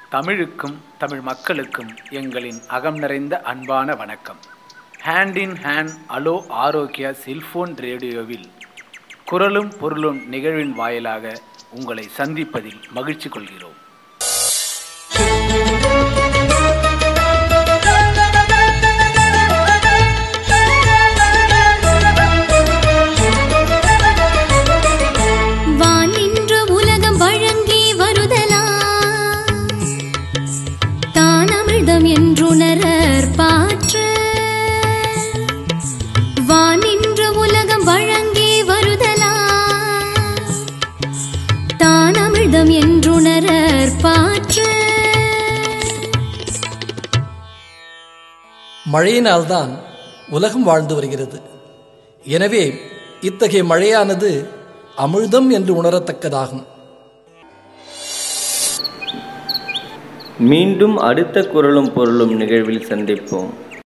தமிழுக்கும் தமிழ் மக்களுக்கும் எங்களின் அகம் நிறைந்த அன்பான வணக்கம் ஹேண்ட் இன் ஹேண்ட் அலோ ஆரோக்கியா செல்போன் ரேடியோவில் குரலும் பொருளும் நிகழ்வின் வாயிலாக உங்களை சந்திப்பதில் மகிழ்ச்சி கொள்கிறோம் வானின்ற உலகம் வழங்கி வருதலா தானமிழ்தம் என்றுணரற் பாற்று வானின்ற உலகம் வழங்கி வருதலா தானமிழ்தம் என்றுணரற் பாற்று மழையினால்தான் உலகம் வாழ்ந்து வருகிறது எனவே இத்தகைய மழையானது அமிழ்தம் என்று உணரத்தக்கதாகும் மீண்டும் அடுத்த குரலும் பொருளும் நிகழ்வில் சந்திப்போம்